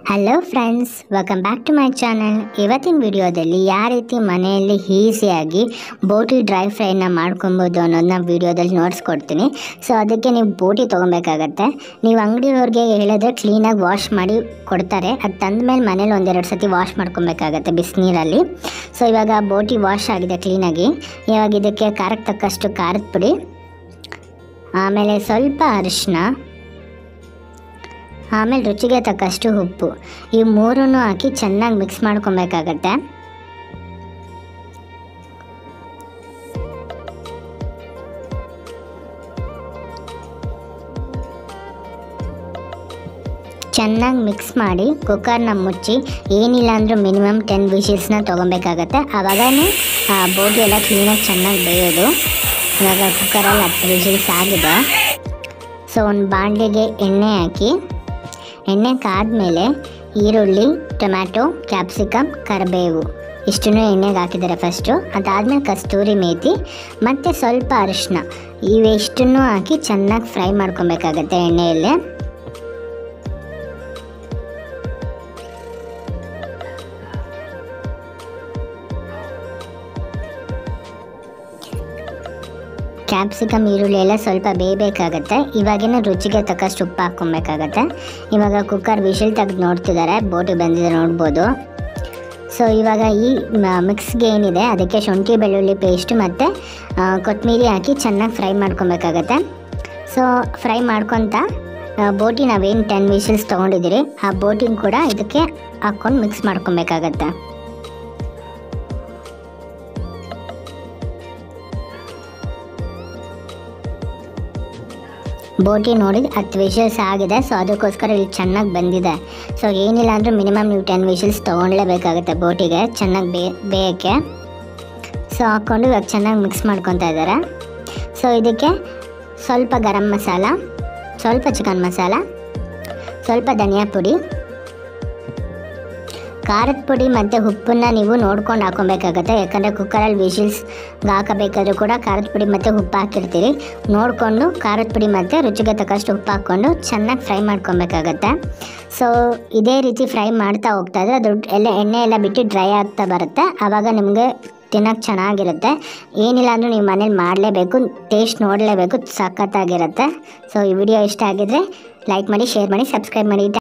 hello friends welcome back to my channel ಇವತ್ತಿನ ವಿಡಿಯೋದಲ್ಲಿ ಯಾವ ರೀತಿ ಮನೆಯಲ್ಲಿ ಈಸಿಯಾಗಿ ಬೋಟಿ ಡ್ರೈ ಫ್ರೈನ ಮಾಡ್ಕೊಬೋದು ಅನ್ನೋದನ್ನ ವಿಡಿಯೋದಲ್ಲಿ ನೋಡಿಸ್ಕೊಡ್ತೀನಿ ಸೊ ಅದಕ್ಕೆ ನೀವು ಬೋಟಿ ತೊಗೊಬೇಕಾಗತ್ತೆ ನೀವು ಅಂಗಡಿಯವ್ರಿಗೆ ಹೇಳಿದ್ರೆ ಕ್ಲೀನಾಗಿ ವಾಶ್ ಮಾಡಿ ಕೊಡ್ತಾರೆ ಅದು ತಂದಮೇಲೆ ಮನೇಲಿ ಒಂದೆರಡು ಸತಿ ವಾಶ್ ಮಾಡ್ಕೊಬೇಕಾಗತ್ತೆ ಬಿಸಿನೀರಲ್ಲಿ ಸೊ ಇವಾಗ ಬೋಟಿ ವಾಶ್ ಆಗಿದೆ ಕ್ಲೀನಾಗಿ ಇವಾಗ ಇದಕ್ಕೆ ಖಾರಕ್ಕೆ ತಕ್ಕಷ್ಟು ಖಾರದ ಪುಡಿ ಆಮೇಲೆ ಸ್ವಲ್ಪ ಅರಿಶಿನ ಆಮೇಲೆ ರುಚಿಗೆ ತಕ್ಕಷ್ಟು ಉಪ್ಪು ಈ ಮೂರನ್ನು ಹಾಕಿ ಚೆನ್ನಾಗಿ ಮಿಕ್ಸ್ ಮಾಡ್ಕೊಬೇಕಾಗತ್ತೆ ಚೆನ್ನಾಗಿ ಮಿಕ್ಸ್ ಮಾಡಿ ಕುಕ್ಕರ್ನ ಮುಚ್ಚಿ ಏನಿಲ್ಲ ಅಂದರೂ ಮಿನಿಮಮ್ ಟೆನ್ ವಿಷಲ್ಸ್ನ ತೊಗೊಬೇಕಾಗತ್ತೆ ಆವಾಗನೇ ಆ ಬೋಟಿ ಎಲ್ಲ ಕ್ಲೀನಾಗಿ ಚೆನ್ನಾಗಿ ಬೇಯೋದು ಇವಾಗ ಕುಕ್ಕರಲ್ಲಿ ಹತ್ತು ವಿಷಲ್ಸ್ ಆಗಿದೆ ಸೊ ಒಂದು ಬಾಣಲೆಗೆ ಎಣ್ಣೆ ಹಾಕಿ ಎಣ್ಣೆ ಕಾದ್ಮೇಲೆ ಈರುಳ್ಳಿ ಟೊಮ್ಯಾಟೊ ಕ್ಯಾಪ್ಸಿಕಮ್ ಕರಿಬೇವು ಇಷ್ಟನ್ನು ಎಣ್ಣೆಗೆ ಹಾಕಿದ್ದಾರೆ ಫಸ್ಟು ಅದಾದಮೇಲೆ ಕಸ್ತೂರಿ ಮೇಥಿ ಮತ್ತು ಸ್ವಲ್ಪ ಅರಿಶಿನ ಇವೆಷ್ಟನ್ನು ಹಾಕಿ ಚೆನ್ನಾಗಿ ಫ್ರೈ ಮಾಡ್ಕೊಬೇಕಾಗತ್ತೆ ಎಣ್ಣೆಯಲ್ಲಿ ಕ್ಯಾಪ್ಸಿಕಮ್ ಈರುಳ್ಳಿ ಎಲ್ಲ ಸ್ವಲ್ಪ ಬೇಯಬೇಕಾಗತ್ತೆ ಇವಾಗಿನ ರುಚಿಗೆ ತಕ್ಕಷ್ಟು ಉಪ್ಪು ಹಾಕ್ಕೊಬೇಕಾಗತ್ತೆ ಇವಾಗ ಕುಕ್ಕರ್ ವಿಷಲ್ ತೆಗೆದು ನೋಡ್ತಿದ್ದಾರೆ ಬೋಟಿ ಬಂದಿದೆ ನೋಡ್ಬೋದು ಸೊ ಇವಾಗ ಈ ಮಿಕ್ಸ್ಗೆ ಏನಿದೆ ಅದಕ್ಕೆ ಶುಂಠಿ ಬೆಳ್ಳುಳ್ಳಿ ಪೇಸ್ಟ್ ಮತ್ತು ಕೊತ್ತಂಬರಿ ಹಾಕಿ ಚೆನ್ನಾಗಿ ಫ್ರೈ ಮಾಡ್ಕೊಬೇಕಾಗತ್ತೆ ಸೊ ಫ್ರೈ ಮಾಡ್ಕೊತ ಬೋಟಿ ನಾವೇನು ಟೆನ್ ವಿಷಲ್ಸ್ ತೊಗೊಂಡಿದ್ದೀರಿ ಆ ಬೋಟಿನ ಕೂಡ ಇದಕ್ಕೆ ಹಾಕ್ಕೊಂಡು ಮಿಕ್ಸ್ ಮಾಡ್ಕೊಬೇಕಾಗತ್ತೆ ಬೋಟಿ ನೋಡಿ ಹತ್ತು ವಿಷಲ್ಸ್ ಆಗಿದೆ ಸೊ ಅದಕ್ಕೋಸ್ಕರ ಇಲ್ಲಿ ಚೆನ್ನಾಗಿ ಬಂದಿದೆ ಸೊ ಏನಿಲ್ಲ ಅಂದರೂ ಮಿನಿಮಮ್ ನೀವು ಟೆನ್ ವಿಷಲ್ಸ್ ತೊಗೊಳ್ಲೇಬೇಕಾಗುತ್ತೆ ಬೋಟಿಗೆ ಚೆನ್ನಾಗಿ ಬೇ ಬೇಯಕ್ಕೆ ಸೊ ಹಾಕ್ಕೊಂಡು ಇವಾಗ ಚೆನ್ನಾಗಿ ಮಿಕ್ಸ್ ಮಾಡ್ಕೊತಾ ಇದ್ದಾರೆ ಸೊ ಇದಕ್ಕೆ ಸ್ವಲ್ಪ ಗರಂ ಮಸಾಲ ಸ್ವಲ್ಪ ಚಿಕನ್ ಮಸಾಲ ಸ್ವಲ್ಪ ಧನಿಯಾ ಪುಡಿ ಖಾರದ ಪುಡಿ ಮತ್ತು ಉಪ್ಪನ್ನ ನೀವು ನೋಡ್ಕೊಂಡು ಹಾಕೊಬೇಕಾಗತ್ತೆ ಯಾಕಂದರೆ ಕುಕ್ಕರಲ್ಲಿ ವಿಷಲ್ಸ್ ಹಾಕಬೇಕಾದ್ರೂ ಕೂಡ ಖಾರದ ಪುಡಿ ಮತ್ತು ಉಪ್ಪು ಹಾಕಿರ್ತೀರಿ ನೋಡಿಕೊಂಡು ಖಾರದ ಪುಡಿ ಮತ್ತು ರುಚಿಗೆ ತಕ್ಕಷ್ಟು ಉಪ್ಪು ಹಾಕ್ಕೊಂಡು ಚೆನ್ನಾಗಿ ಫ್ರೈ ಮಾಡ್ಕೊಬೇಕಾಗತ್ತೆ ಸೊ ಇದೇ ರೀತಿ ಫ್ರೈ ಮಾಡ್ತಾ ಹೋಗ್ತಾ ಇದ್ರೆ ಅದು ಎಲ್ಲ ಎಣ್ಣೆ ಎಲ್ಲ ಬಿಟ್ಟು ಡ್ರೈ ಆಗ್ತಾ ಬರುತ್ತೆ ಆವಾಗ ನಿಮಗೆ ತಿನ್ನೋಕ್ಕೆ ಚೆನ್ನಾಗಿರುತ್ತೆ ಏನಿಲ್ಲ ಅಂದರೂ ನೀವು ಮನೇಲಿ ಮಾಡಲೇಬೇಕು ಟೇಸ್ಟ್ ನೋಡಲೇಬೇಕು ಸಖತ್ತಾಗಿರುತ್ತೆ ಸೊ ಈ ವಿಡಿಯೋ ಇಷ್ಟ ಆಗಿದ್ರೆ ಲೈಕ್ ಮಾಡಿ ಶೇರ್ ಮಾಡಿ ಸಬ್ಸ್ಕ್ರೈಬ್ ಮಾಡಿ